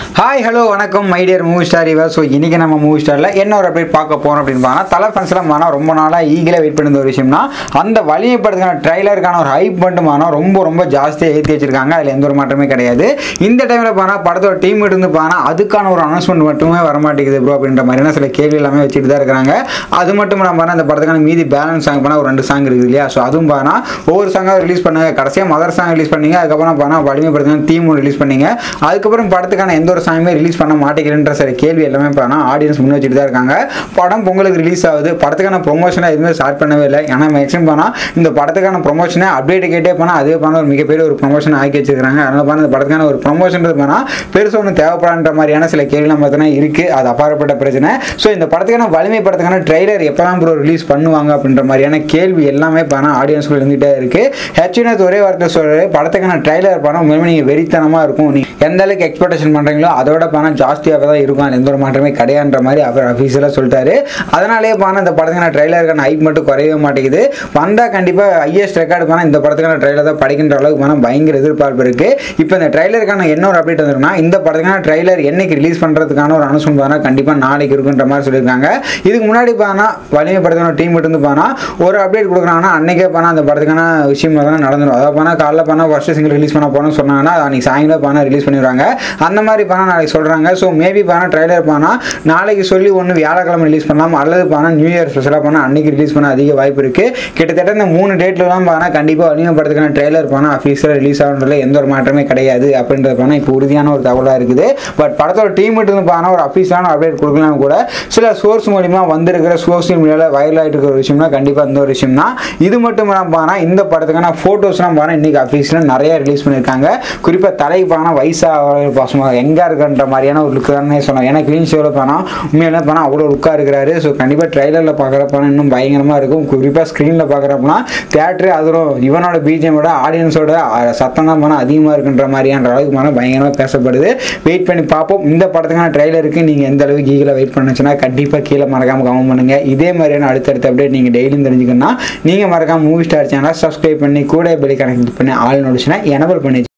hi hello வணக்கம் my dear movie star இவர் so இன்றைக்கி நம்ம மூவி ஸ்டாரில் என்ன ஒரு அப்டேட் பார்க்க போகிறோம் அப்படின்னு பார்த்தா தலை ஃபன்ஸ்லாம் மானா ரொம்ப நாளாக ஈகிலே வெயிட் பண்ணிருந்த ஒரு விஷயம்னா அந்த வலிமை படத்துக்கான ட்ரைலருக்கான ஒரு ஹைப் மட்டும் மானா ரொம்ப ரொம்ப ஜாஸ்தியாக ஏற்றி வச்சிருக்காங்க அதில் எந்த ஒரு மாற்றமே கிடையாது இந்த டைமில் பார்த்தா படத்தோட டீம் இருந்து பார்த்தா அதுக்கான ஒரு அனௌன்ஸ்மெண்ட் மட்டுமே வர மாட்டேங்குது ப்ரோ அப்படின்ற மாதிரியான சில கேள்வி எல்லாமே வச்சுட்டு தான் இருக்கிறாங்க அது மட்டும் இல்லாமல் பார்த்தா அந்த படத்துக்கான மீதி பேலன்ஸ் சாங் பண்ணால் ஒரு ரெண்டு சாங் இருக்குது இல்லையா ஸோ அதுவும் பார்த்தா ஒவ்வொரு சாங்காக ரிலீஸ் பண்ணாங்க கடைசியாக மதர் சாங் ரிலீஸ் பண்ணீங்க அதுக்கப்புறம் பார்த்தா வலிமை படத்துக்கான தீம் ரிலீஸ் பண்ணீங்க அதுக்கப்புறம் படத்துக்கான எந்த ஒரு சாங்குமே ரிலீஸ் பண்ண மாட்டேங்கிறன்ற சில கேள்வி எல்லாமே பார்த்தா ஆடியன்ஸ் முன் வச்சுட்டு தான் இருக்காங்க படம் பொங்கலுக்கு ரிலீஸ் ஆகுது படத்துக்கான ப்ரொமோஷனை எதுவுமே ஸ்டார்ட் பண்ணவே இல்லை ஏன்னா மேக்ஸிமம் பண்ணால் இந்த படத்துக்கான ப்ரொமோஷனை அப்டேட் கேட்டே போனால் அதே பண்ண ஒரு மிகப்பெரிய ஒரு ப்ரொமோஷன் ஆக்கி வச்சிருக்காங்க அதனால பண்ண இந்த படத்துக்கான ஒரு ப்ரொமோஷன் பண்ணால் பெருசாக ஒன்று தேவைப்படான்ற மாதிரியான சில கேள்விலாம் பார்த்தீங்கன்னா இருக்குது அது அப்பாற்பட்ட பிரச்சனை ஸோ இந்த படத்துக்கான வலிமை படத்துக்கான ட்ரைலர் எப்போ தான் ப்ரோ ரிலீஸ் பண்ணுவாங்க அப்படின்ற மாதிரியான கேள்வி எல்லாமே பண்ணால் ஆடியன்ஸ்குள்ள இருந்துகிட்டே இருக்குது ஹெச்வினத் ஒரே வார்த்தை சொல்கிறாரு படத்துக்கான ட்ரைலர் படம் உண்மையுமே நீங்கள் வெறித்தனமாக இருக்கும் நீ எந்த அளவுக்கு எக்ஸ்பெக்டேஷன் பண்ணுறீங்களோ அதோட பணம் ஜாஸ்தியாக தான் இருக்கும் அது எந்த ஒரு மாற்றமே கிடையாதுன்ற மாதிரி அவர் அஃபீஷியலாக சொல்லிட்டாரு அதனாலேயே பணம் இந்த படத்துக்கான ட்ரைலருக்கான ஹைப் மட்டும் குறையவே மாட்டேங்குது வந்தால் கண்டிப்பாக ஹையஸ்ட் ரெக்கார்டு பணம் இந்த படத்துக்கான ட்ரைலர் தான் படிக்கின்ற அளவுக்கு பணம் பயங்கர எதிர்பார்ப்பு இருக்குது இப்போ இந்த ட்ரைலருக்கான என்ன ஒரு அப்டேட் வந்துருக்குன்னா இந்த படத்துக்கான ட்ரைலர் என்னைக்கு ரிலீஸ் பண்ணுறதுக்கான ஒரு அனௌன்ஸ்மெண்ட் பார்த்தா கண்டிப்பாக நாளைக்கு இருக்குன்ற மாதிரி சொல்லியிருக்காங்க இதுக்கு முன்னாடி பானா வலிமை படத்துக்கான டீம் இருந்து பானா ஒரு அப்டேட் கொடுக்குறாங்கன்னா அன்னைக்கே பானா அந்த படத்துக்கான விஷயம் தான் நடந்துடும் அதாவது பானா காலைல பானா ஃபர்ஸ்ட் சிங்கிள் ரிலீஸ் பண்ண போனோம்னு சொன்னாங்கன்னா அது அன்னைக்கு சாயங்காலம் பானா ரிலீஸ் பண்ணிடுவாங்க அந்த மாதிரி பானா நாளைக்கு சொல்கிறாங்க ஸோ மேபி பானா ட்ரைலர் பானா நாளைக்கு சொல்லி ஒன்று வியாழக்கிழமை ரிலீஸ் பண்ணலாம் அல்லது பானா நியூ இயர் ஸ்பெஷலாக பானா அன்னைக்கு ரிலீஸ் பண்ண அதிக வாய்ப்பு இருக்குது கிட்டத்தட்ட இந்த மூணு டேட்லலாம் பானா கண்டிப்பாக வலிமை படத்துக்கான ட்ரைலர் பானா அஃபீஸியலாக ரிலீஸ் ஆகுன்றதுல எந்த ஒரு மாற்றமே கிடையாது அப்படின்றது பானா இப்போ உறுதியான ஒரு தகவலாக இருக்குது பட் படத்தோட டீம் இருந்து பானா ஒரு அஃபீஸியலான அப்டேட் கொடுக்கலாம் கூட சில சோர்ஸ் மூலிமா வந்திருக்கிற சோசியல் மீடியாவில் வைரல் ஆகிட்டு இருக்கிற ஒரு விஷயம்னா கண்டிப்பாக இந்த ஒரு விஷயம் தான் இது மட்டும் இல்லாமல் பானா இந்த படத்துக்கான ஃபோட்டோஸ்லாம் பானா இன்னைக்கு அஃபீஸில் நிறைய ரிலீஸ் பண்ணியிருக்காங்க குறிப்பாக தலைக்கு பானா வயசாக பாசமாக எங்கே இருக்குன்ற மாதிரியான ஒரு லுக் தானே சொன்னாங்க ஏன்னா க்ளீன் ஷோவில் பானா உண்மையில பானா அவ்வளோ லுக்காக இருக்கிறாரு ஸோ கண்டிப்பாக ட்ரைலரில் பார்க்குறப்ப இன்னும் பயங்கரமாக இருக்கும் குறிப்பாக ஸ்க்ரீனில் பார்க்குறப்பனா தேட்டரு அதுவும் இவனோட பிஜிஎமோட ஆடியன்ஸோட சத்தம் தான் பானா அதிகமாக இருக்குன்ற மாதிரியான அளவுக்கு பானா பயங்கரமாக பேசப்படுது வெயிட் பண்ணி பார்ப்போம் இந்த படத்துக்கான ட்ரைலருக்கு நீங்கள் எந்த அளவுக்கு ஈகில் வெயிட் பண்ணுச்சுன்னா கண்டிப்பாக கீழே மறக்காமல் கமெண்ட் பண்ணுங்கள் இதே மாதிரியான அடுத்தடுத்த அப்டேட் நீங்கள் டெய்லியும் தெரிஞ்சுக்கணும்னா நீங்கள் மறக்காம மூவி ஸ்டார் சேனலை சப்ஸ்கிரைப் பண்ணி கூட பெல் கனெக்ட் பண்ணி ஆள் நோடிச்சுன்னா எனபிள் பண்ணி